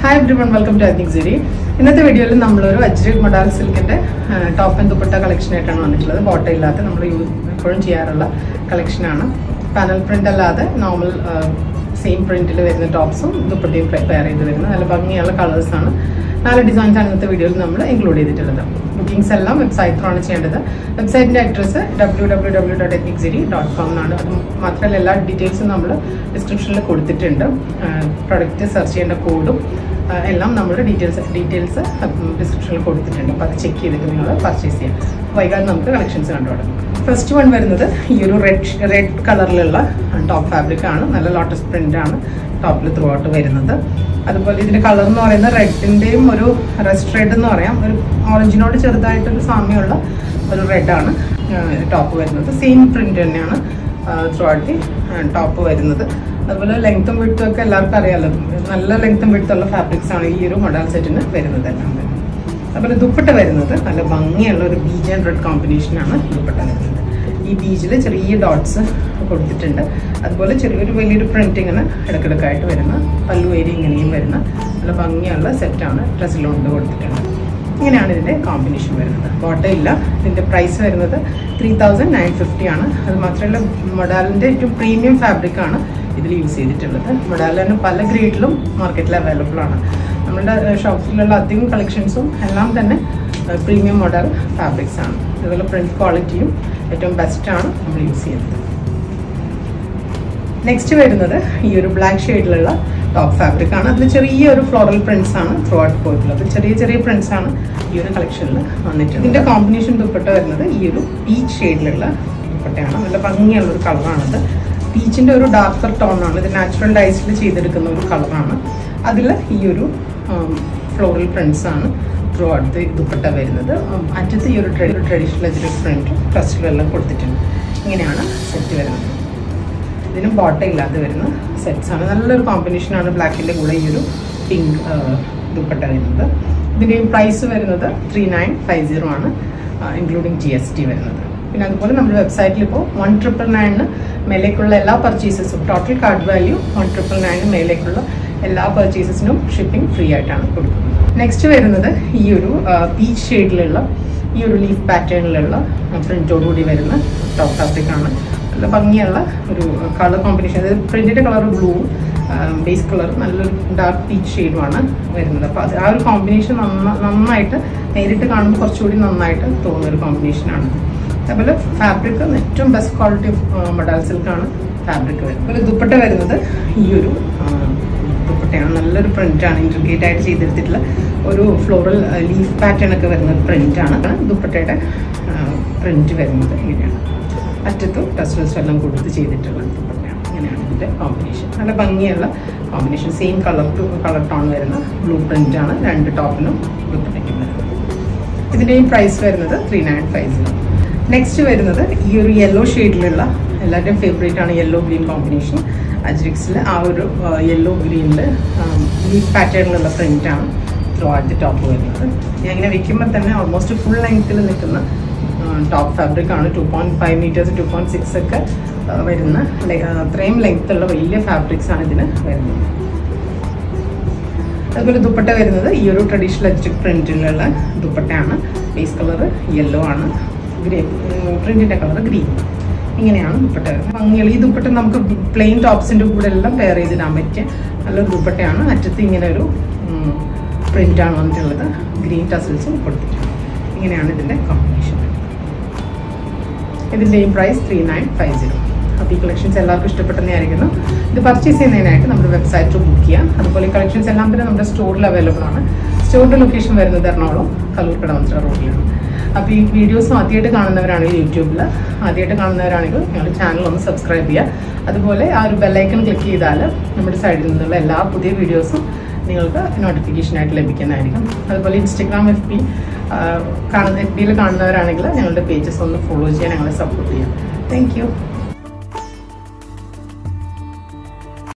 hi every one welcome to ethnic Siri ഇന്നത്തെ വീഡിയോയിൽ നമ്മളൊരു അജ്രക് മൊഡാൽ സിൽക്കിന്റെ ടോപ്പ് ആൻഡ് ദുപ്പട്ട കളക്ഷൻ ആയിട്ടാണ് വന്നിട്ടുള്ളത് ബോട്ട ഇല്ലാത്ത നമ്മൾ യൂസ് എപ്പോഴും ചെയ്യാറുള്ള കളക്ഷനാണ് പാനൽ പ്രിന്റ് അല്ലാതെ നോർമൽ സെയിം പ്രിന്റിൽ വരുന്ന ടോപ്സും ദുപ്പട്ടയും പെയർ ചെയ്ത് വരുന്ന നല്ല ഭംഗിയുള്ള കളേഴ്സാണ് നാല് ഡിസൈൻസ് ആണ് ഇന്നത്തെ വീഡിയോയിൽ നമ്മൾ ഇൻക്ലൂഡ് ചെയ്തിട്ടുള്ളത് ബുക്കിംഗ്സ് എല്ലാം വെബ്സൈറ്റ് ത്രൂ ആണ് ചെയ്യേണ്ടത് വെബ്സൈറ്റിന്റെ address W W W dot ethnic Siri dot com എന്നാണ് അത് മാത്രമല്ല എല്ലാ ഡീറ്റെയിൽസും നമ്മൾ ഡിസ്ക്രിപ്ഷനിൽ കൊടുത്തിട്ടുണ്ട് പ്രൊഡക്റ്റ് സെർച്ച് ചെയ്യേണ്ട കോഡും എല്ലാം നമ്മൾ ഡീറ്റെയിൽസ് ഡീറ്റെയിൽസ് ഡിസ്ക്രിപ്ഷനിൽ കൊടുത്തിട്ടുണ്ട് അപ്പോൾ അത് ചെക്ക് ചെയ്തിട്ട് നിങ്ങൾ പർച്ചേസ് ചെയ്യാം വൈകാതെ നമുക്ക് കളക്ഷൻസ് കണ്ടു തുടങ്ങാം ഫസ്റ്റ് വൺ വരുന്നത് ഈ ഒരു റെഡ് റെഡ് കളറിലുള്ള ടോപ്പ് ഫാബ്രിക് ആണ് നല്ല ലോട്ടസ് പ്രിന്റ് ആണ് ടോപ്പിൽ ത്രൂ ഔട്ട് വരുന്നത് അതുപോലെ ഇതിന്റെ കളർ എന്ന് പറയുന്നത് റെഡിന്റെയും ഒരു റെസ്റ്റ് റെഡ് എന്ന് പറയാം ഒരു ഓറഞ്ചിനോട് ചെറുതായിട്ടൊരു സാമ്യമുള്ള ഒരു റെഡാണ് ടോപ്പ് വരുന്നത് സെയിം പ്രിന്റ് തന്നെയാണ് ത്രൂ ഔട്ട് ദി ടോപ്പ് വരുന്നത് അതുപോലെ ലെങ്ത്തും വിട്ടും ഒക്കെ എല്ലാവർക്കും അറിയാമല്ലോ നല്ല ലെങ്ത്തും വിട്ടുള്ള ഫാബ്രിക്സ് ആണ് ഈ ഒരു മൊഡാൽ സെറ്റിന് വരുന്നത് എല്ലാം തന്നെ അതുപോലെ ദുപ്പട്ട വരുന്നത് നല്ല ഭംഗിയുള്ള ഒരു ബീജ് ആൻഡ് റെഡ് കോമ്പിനേഷനാണ് ദുപ്പട്ട വരുന്നത് ഈ ബീജിൽ ചെറിയ ഡോട്ട്സ് കൊടുത്തിട്ടുണ്ട് അതുപോലെ ചെറിയൊരു വലിയൊരു പ്രിന്റ് ഇങ്ങനെ ഇടക്കിടക്കായിട്ട് വരുന്ന പല്ലു ഏരി ഇങ്ങനെയും വരുന്ന നല്ല ഭംഗിയുള്ള സെറ്റാണ് ഡ്രസ്സിലുണ്ട് കൊടുത്തിട്ടുണ്ട് ഇങ്ങനെയാണ് ഇതിൻ്റെ കോമ്പിനേഷൻ വരുന്നത് ബോട്ട ഇല്ല ഇതിൻ്റെ പ്രൈസ് വരുന്നത് ത്രീ തൗസൻഡ് നയൻ ഫിഫ്റ്റി ആണ് അത് മാത്രമല്ല മൊഡാലിൻ്റെ ഏറ്റവും പ്രീമിയം ഫാബ്രിക് ആണ് ഇതിൽ യൂസ് ചെയ്തിട്ടുള്ളത് മൊഡാലിന് പല ഗ്രേഡിലും മാർക്കറ്റിൽ അവൈലബിൾ ആണ് നമ്മുടെ ഷോപ്സിലുള്ള അധികം കളക്ഷൻസും എല്ലാം തന്നെ പ്രീമിയം മോഡൽ ഫാബ്രിക്സ് ആണ് അതുപോലെ പ്രിന്റ് ക്വാളിറ്റിയും ഏറ്റവും ബെസ്റ്റാണ് നമ്മൾ യൂസ് ചെയ്യുന്നത് നെക്സ്റ്റ് വരുന്നത് ഈ ഒരു ബ്ലാക്ക് ഷെയ്ഡിലുള്ള ടോപ്പ് ഫാബ്രിക് ആണ് അതിൽ ചെറിയൊരു ഫ്ലോറൽ പ്രിന്റ്സ് ആണ് ത്രൂ ഔട്ട് പോയിട്ടുള്ളത് ചെറിയ ചെറിയ പ്രിന്റ്സ് ആണ് ഈ ഒരു കളക്ഷനിൽ വന്നിട്ടുണ്ട് ഇതിന്റെ കോമ്പിനേഷൻ ദുപ്പട്ട വരുന്നത് ഈ ഒരു പീച്ച് ഷെയ്ഡിലുള്ള ദുപ്പട്ടയാണ് നല്ല ഭംഗിയുള്ള ഒരു കളറാണത് പീച്ചിന്റെ ഒരു ഡാർക്കർ ടോൺ ആണ് ഇത് നാച്ചുറൽ ഡൈസിൽ ചെയ്തെടുക്കുന്ന ഒരു കളറാണ് അതിൽ ഈ ഒരു ഫ്ലോറൽ പ്രിന്റ്സ് ആണ് ത്രൂ ഔട്ട് ദുപ്പട്ട വരുന്നത് അറ്റത്ത് ഈ ഒരു ട്രഡീഷണൽ ഒരു പ്രിന്റ് ക്രസ്റ്റിലെല്ലാം കൊടുത്തിട്ടുണ്ട് ഇങ്ങനെയാണ് സെറ്റ് വരുന്നത് ഇതിന് ബോട്ട ഇല്ലാതെ വരുന്ന സെറ്റ്സ് ആണ് നല്ലൊരു കോമ്പിനേഷൻ ആണ് ബ്ലാക്കിൻ്റെ കൂടെ ഈ ഒരു പിങ്ക് ദുപ്പട്ട വരുന്നത് ഇതിൻ്റെയും പ്രൈസ് വരുന്നത് ത്രീ നയൻ ഫൈവ് സീറോ ആണ് ഇൻക്ലൂഡിങ് ജി എസ് ടി വരുന്നത് പിന്നെ അതുപോലെ നമ്മുടെ വെബ്സൈറ്റിൽ ഇപ്പോൾ വൺ ട്രിപ്പിൾ നയനിന് മേലേക്കുള്ള എല്ലാ പർച്ചേസസും total card value one triple നയനിന് മേലേക്കുള്ള എല്ലാ പർച്ചേസസിനും ഷിപ്പിംഗ് ഫ്രീ ആയിട്ടാണ് കൊടുക്കുന്നത് നെക്സ്റ്റ് വരുന്നത് ഈ ഒരു പീച്ച് ഷെയ്ഡിലുള്ള ഈ ഒരു ലീഫ് പാറ്റേണിലുള്ള പ്രിൻറ്റോടുകൂടി വരുന്ന ടോപ്പ് ഫാബ്രിക് ആണ് നല്ല ഭംഗിയുള്ള ഒരു കളർ കോമ്പിനേഷൻ അതായത് പ്രിന്റിന്റെ കളർ ബ്ലൂ ബേസ് കളർ നല്ലൊരു ഡാർക്ക് പീച്ച് ഷെയ്ഡുമാണ് വരുന്നത് അപ്പോൾ അത് ആ ഒരു കോമ്പിനേഷൻ നന്നായിട്ട് നേരിട്ട് കാണുമ്പോൾ കുറച്ചുകൂടി നന്നായിട്ട് തോന്നുന്ന ഒരു കോമ്പിനേഷനാണ് അതുപോലെ ഫാബ്രിക് ഏറ്റവും ബെസ്റ്റ് ക്വാളിറ്റി മൊഡാൽ സിൽക്കാണ് ഫാബ്രിക് വരുന്നത് അതുപോലെ ദുപ്പട്ട വരുന്നത് ഈ ഒരു ദുപ്പട്ടയാണ് നല്ലൊരു പ്രിന്റാണ് ഇൻട്രിഗേറ്റ് ആയിട്ട് ചെയ്തെടുത്തിട്ടുള്ള ഒരു ഫ്ലോറൽ ലീഫ് പാറ്റേൺ ഒക്കെ വരുന്ന പ്രിന്റാണ് ദുപ്പട്ടയുടെ പ്രിന്റ് വരുന്നത് ഇങ്ങനെയാണ് അറ്റത്തും ടെസ്റ്റൽസ് എല്ലാം കൊടുത്ത് ചെയ്തിട്ടുള്ള ദുപ്പട്ടയാണ് ഇങ്ങനെയാണ് ഇതിൻ്റെ കോമ്പിനേഷൻ നല്ല ഭംഗിയുള്ള combination same colour to colour tone വരുന്ന ബ്ലൂ പ്രിന്റ് ആണ് രണ്ട് ടോപ്പിനും ദുപ്പട്ടയ്ക്കും വരുന്നത് ഇതിൻ്റെയും പ്രൈസ് വരുന്നത് three nine five zero next വരുന്നത് ഈ ഒരു യെല്ലോ ഷെയ്ഡിലുള്ള എല്ലാവരുടെയും ഫേവറേറ്റ് ആണ് യെല്ലോ ഗ്രീൻ കോമ്പിനേഷൻ അജ്രിക്സിൽ ആ ഒരു യെല്ലോ ഗ്രീനിൽ ലീഫ് പാറ്റേണിലുള്ള പ്രിൻ്റാണ് ത്രൂ ഔട്ട് ദി ടോപ്പ് വരുന്നത് ഞാൻ ഇങ്ങനെ വെക്കുമ്പോൾ തന്നെ ഓൾമോസ്റ്റ് ഫുൾ ലെങ്ത്തിൽ നിൽക്കുന്ന ടോപ്പ് ഫാബ്രിക് ആണ് two point five metres two point six ഒക്കെ വരുന്ന അത്രയും ലെങ്ത് ഉള്ള വലിയ ഫാബ്രിക്സ് ആണ് ഇതിന് വരുന്നത് അതുപോലെ ദുപ്പട്ട വരുന്നത് ഈ ഒരു ട്രഡീഷണൽ അജ്രിക് പ്രിന്റിലുള്ള ദുപ്പട്ടയാണ് ബേസ് കളർ യെല്ലോ ആണ് ഗ്രേ പ്രിന്റിന്റെ കളർ ഗ്രീൻ ഇങ്ങനെയാണ് ദുപ്പട്ട വരുന്നത് ഭംഗിയുള്ള ഈ ദുപ്പട്ട നമുക്ക് പ്ലെയിൻ ടോപ്സിന്റെ കൂടെ എല്ലാം പെയർ ചെയ്തിടാൻ പറ്റിയ നല്ലൊരു ദുപ്പട്ടയാണ് അറ്റത്ത് ഇങ്ങനെ ഒരു പ്രിന്റാണ് വന്നിട്ടുള്ളത് ഗ്രീൻ ടസിൽസും കൊടുത്തിട്ടുണ്ട് ഇങ്ങനെയാണ് ഇതിന്റെ കോമ്പിനേഷൻ ഇതിൻ്റെയും price three nine five zero അപ്പോൾ ഈ കളക്ഷൻസ് എല്ലാവർക്കും ഇഷ്ടപ്പെട്ടെന്നായിരിക്കുന്നു ഇത് പർച്ചേസ് ചെയ്യുന്നതിനായിട്ട് നമ്മുടെ വെബ്സൈറ്റ് ബുക്ക് ചെയ്യാം അതുപോലെ ഈ കളക്ഷൻസ് എല്ലാം തന്നെ നമ്മുടെ സ്റ്റോറിൽ അവൈലബിൾ ആണ് സ്റ്റോറിൻ്റെ ലൊക്കേഷൻ വരുന്നത് എറണാകുളം കല്ലൂർ കടവന്ത്ര റോഡിലാണ് അപ്പോൾ ഈ വീഡിയോസ് ആദ്യമായിട്ട് കാണുന്നവരാണെങ്കിൽ യൂട്യൂബിൽ ആദ്യമായിട്ട് കാണുന്നവരാണെങ്കിൽ ഞങ്ങളുടെ ചാനൽ ഒന്ന് സബ്സ്ക്രൈബ് ചെയ്യുക അതുപോലെ ആ ഒരു ബെല്ലൈക്കൺ ക്ലിക്ക് ചെയ്താൽ നമ്മുടെ സൈഡിൽ നിന്നുള്ള എല്ലാ പുതിയ വീഡിയോസും നിങ്ങൾക്ക് നോട്ടിഫിക്കേഷനായിട്ട് ലഭിക്കുന്നതായിരിക്കും അതുപോലെ ഇൻസ്റ്റഗ്രാം എഫ് ബി കാണുന്ന എഫ് ബിയിൽ കാണുന്നവരാണെങ്കിൽ ഞങ്ങളുടെ പേജസ് ഒന്ന് ഫോളോ ചെയ്യാൻ ഞങ്ങളെ സപ്പോർട്ട് ചെയ്യാം താങ്ക്